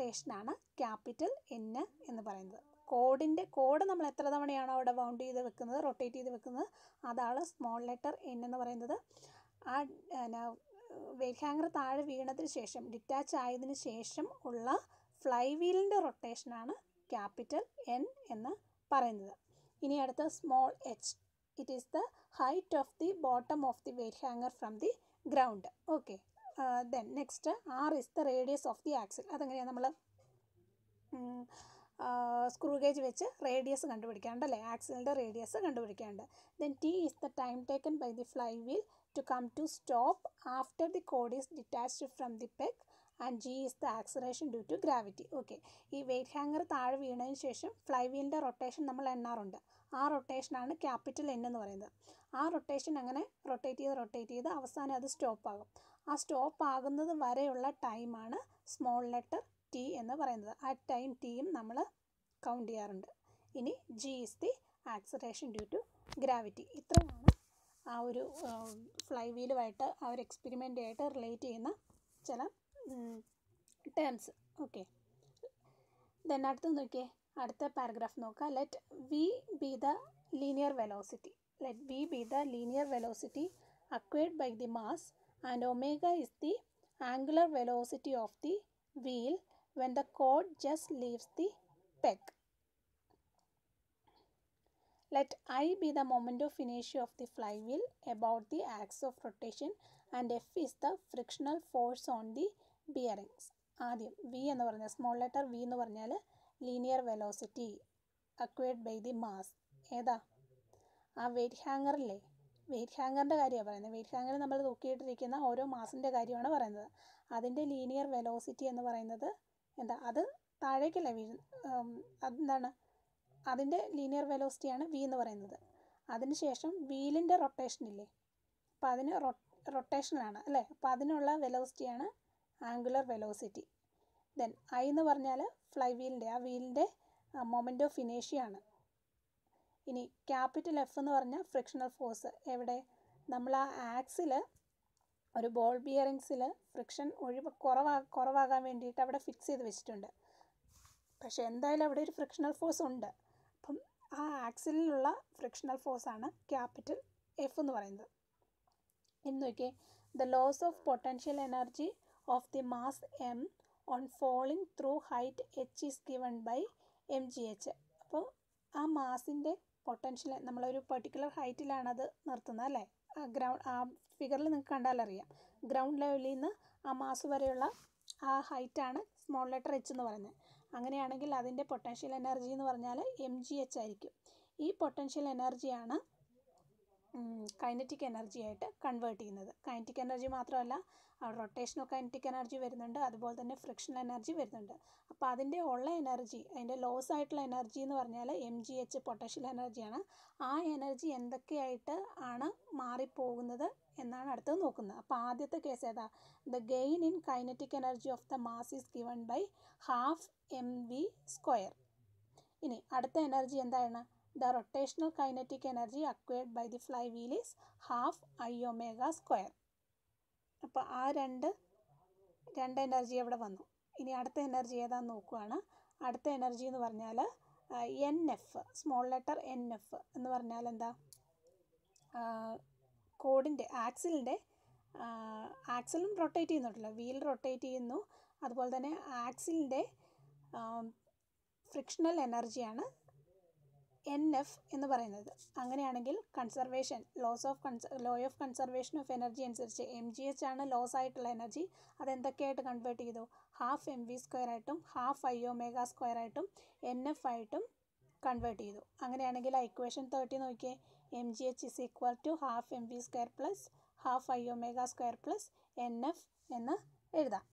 റൊട്ടേഷനാണ് capital N എന്ന് പറയുന്നത് കോഡിൻ്റെ code നമ്മൾ എത്ര തവണയാണോ അവിടെ ബൗണ്ട് ചെയ്ത് വെക്കുന്നത് റൊട്ടേറ്റ് ചെയ്ത് വെക്കുന്നത് അതാണ് സ്മോൾ ലെറ്റർ എൻ എന്ന് പറയുന്നത് ആ വെയിറ്റ് ഹാങ്ങർ താഴെ വീണതിന് ശേഷം ഡിറ്റാച്ച് ആയതിനു ശേഷം ഉള്ള ഫ്ലൈ വീലിൻ്റെ റൊട്ടേഷനാണ് ക്യാപിറ്റൽ എൻ എന്ന് പറയുന്നത് ഇനി അടുത്ത small H it is the height of the bottom of the weight hanger from the ground okay then next R is the radius of the axle അതെങ്ങനെയാണ് നമ്മൾ സ്ക്രൂ ഗേജ് വെച്ച് റേഡിയസ് കണ്ടുപിടിക്കാണ്ടല്ലേ ആക്സിലിൻ്റെ radius കണ്ടുപിടിക്കാണ്ട് then T is the time taken by the flywheel to come to stop after the cord is detached from the peg and G is the acceleration due to gravity okay ഈ weight hanger താഴെ വീണതിന് ശേഷം fly വീലിൻ്റെ rotation നമ്മൾ എണ്ണാറുണ്ട് ആ റൊട്ടേഷനാണ് capital N എന്ന് പറയുന്നത് ആ rotation അങ്ങനെ റൊട്ടേറ്റ് ചെയ്ത് റൊട്ടേറ്റ് ചെയ്ത് അവസാനം അത് സ്റ്റോപ്പ് ആകും ആ സ്റ്റോപ്പ് ആകുന്നത് വരെയുള്ള ടൈമാണ് സ്മോൾ ലെറ്റർ ടി എന്ന് പറയുന്നത് ആ ടൈം ടിയും നമ്മൾ കൗണ്ട് ചെയ്യാറുണ്ട് ഇനി G is the acceleration due to gravity ഇത്രയാണ് ആ ഒരു ഫ്ലൈ വീലുമായിട്ട് ആ ഒരു എക്സ്പെരിമെൻ്റായിട്ട് റിലേറ്റ് ചെയ്യുന്ന ചില ടേംസ് ഓക്കെ ദെൻ അടുത്ത് നോക്കിയേ അടുത്ത പാരഗ്രാഫ് നോക്കുക let V be the linear velocity let V be the linear velocity acquired by the mass and omega is the angular velocity of the wheel when the cord just leaves the peg Let I be the moment of inertia of the flywheel about the axis of rotation and F is the frictional force on the bearings. ആദ്യം V എന്ന് പറഞ്ഞാൽ small letter V എന്ന് പറഞ്ഞാൽ linear velocity acquired by the mass ഏതാ ആ wait ഹാങ്ങറില്ലേ wait ഹാങ്ങറിൻ്റെ കാര്യമാണ് പറയുന്നത് wait ഹാങ്ങറിൽ നമ്മൾ തൂക്കിയിട്ടിരിക്കുന്ന ഓരോ മാസിൻ്റെ കാര്യമാണ് പറയുന്നത് അതിൻ്റെ ലീനിയർ വെലോസിറ്റി എന്ന് പറയുന്നത് എന്താ അത് താഴേക്കല്ലേ വീഴ് അതെന്താണ് അതിൻ്റെ ലീനിയർ വെലോസിറ്റിയാണ് വി എന്ന് പറയുന്നത് അതിനുശേഷം വീലിൻ്റെ റൊട്ടേഷൻ ഇല്ലേ അപ്പോൾ അതിന് റൊട്ടേഷനാണ് അല്ലേ അപ്പോൾ അതിനുള്ള വെലോസിറ്റിയാണ് ആംഗുലർ വെലോസിറ്റി ദെൻ ഐ എന്ന് പറഞ്ഞാൽ ഫ്ലൈ വീലിൻ്റെ ആ വീലിൻ്റെ മൊമെൻ്റ് ഓഫ് ഇനേഷ്യാണ് ഇനി ക്യാപിറ്റൽ എഫ് എന്ന് പറഞ്ഞാൽ ഫ്രിക്ഷണൽ ഫോഴ്സ് എവിടെ നമ്മൾ ആ ആക്സിൽ ഒരു ബോൾ ബിയറിങ്സിൽ ഫ്രിക്ഷൻ ഒഴിവ് കുറവാ കുറവാകാൻ വേണ്ടിയിട്ട് അവിടെ ഫിക്സ് ചെയ്ത് വെച്ചിട്ടുണ്ട് പക്ഷേ എന്തായാലും അവിടെ ഒരു ഫ്രിക്ഷണൽ ഫോഴ്സ് ഉണ്ട് അപ്പം ആ ആക്സിലുള്ള ഫ്രിക്ഷണൽ ഫോഴ്സാണ് ക്യാപിറ്റൽ എഫ് എന്ന് പറയുന്നത് ഇന്ന് നോക്കിയേ the loss of potential energy of the mass M on falling through height H is given by M G H അപ്പോൾ ആ മാസിൻ്റെ പൊട്ടൻഷ്യൽ നമ്മളൊരു പെർട്ടിക്കുലർ ഹൈറ്റിലാണ് അത് നിർത്തുന്നത് അല്ലേ ആ ഗ്രൗണ്ട് ആ ഫിഗറിൽ നിങ്ങൾക്ക് കണ്ടാലറിയാം ഗ്രൗണ്ട് ലെവലിൽ നിന്ന് ആ മാസ് വരെയുള്ള ആ ഹൈറ്റാണ് സ്മോൾ ലെറ്റർ എച്ച് എന്ന് പറയുന്നത് അങ്ങനെയാണെങ്കിൽ അതിൻ്റെ പൊട്ടൻഷ്യൽ എനർജി എന്ന് പറഞ്ഞാൽ എം ജി എച്ച് ആയിരിക്കും ഈ പൊട്ടൻഷ്യൽ എനർജിയാണ് കൈനറ്റിക് എനർജി ആയിട്ട് കൺവേർട്ട് ചെയ്യുന്നത് കൈനറ്റിക് എനർജി മാത്രമല്ല അവിടെ റൊട്ടേഷൻ ഓഫ് കൈനറ്റിക് എനർജി വരുന്നുണ്ട് അതുപോലെ തന്നെ ഫ്രിക്ഷൻ എനർജി വരുന്നുണ്ട് അപ്പോൾ അതിൻ്റെ ഉള്ള എനർജി അതിൻ്റെ ലോസ് ആയിട്ടുള്ള എനർജി എന്ന് പറഞ്ഞാൽ എം ജി എച്ച് പൊട്ടൻഷ്യൽ എനർജിയാണ് ആ എനർജി എന്തൊക്കെയായിട്ട് ആണ് മാറിപ്പോകുന്നത് എന്നാണ് അടുത്തത് നോക്കുന്നത് അപ്പോൾ ആദ്യത്തെ കേസ് ഏതാ the gain in kinetic energy of the mass is given by half M V square ഇനി അടുത്ത എനർജി എന്താണ് the rotational kinetic energy acquired by the flywheel is half I omega square അപ്പോൾ ആ രണ്ട് രണ്ട് energy അവിടെ വന്നു ഇനി അടുത്ത എനർജി ഏതാന്ന് നോക്കുകയാണ് അടുത്ത എനർജി എന്ന് പറഞ്ഞാൽ N F small letter N F എന്ന് പറഞ്ഞാൽ എന്താ കോഡിൻ്റെ ആക്സിലിൻ്റെ ആക്സിലും റൊട്ടേറ്റ് ചെയ്യുന്നുണ്ടല്ലോ വീൽ റൊട്ടേറ്റ് ചെയ്യുന്നു അതുപോലെ തന്നെ ആക്സിലിൻ്റെ ഫ്രിക്ഷണൽ എനർജിയാണ് എൻ എഫ് എന്ന് പറയുന്നത് അങ്ങനെയാണെങ്കിൽ conservation loss of cons law of conservation of energy അനുസരിച്ച് എം ജി എച്ച് ആണ് ലോസ് ആയിട്ടുള്ള എനർജി അതെന്തൊക്കെയായിട്ട് കൺവേർട്ട് ചെയ്തു ഹാഫ് എം വി സ്ക്വയർ ആയിട്ടും ഹാഫ് ഐ ഒമേഗ സ്ക്വയർ ആയിട്ടും എൻ എഫ് ആയിട്ടും കൺവേർട്ട് ചെയ്തു അങ്ങനെയാണെങ്കിൽ ആ ഇക്വേഷൻ തേർട്ടി നോക്കിയേ M G H is equal to half M V square plus half I omega square plus N F എന്ന് എഴുതാം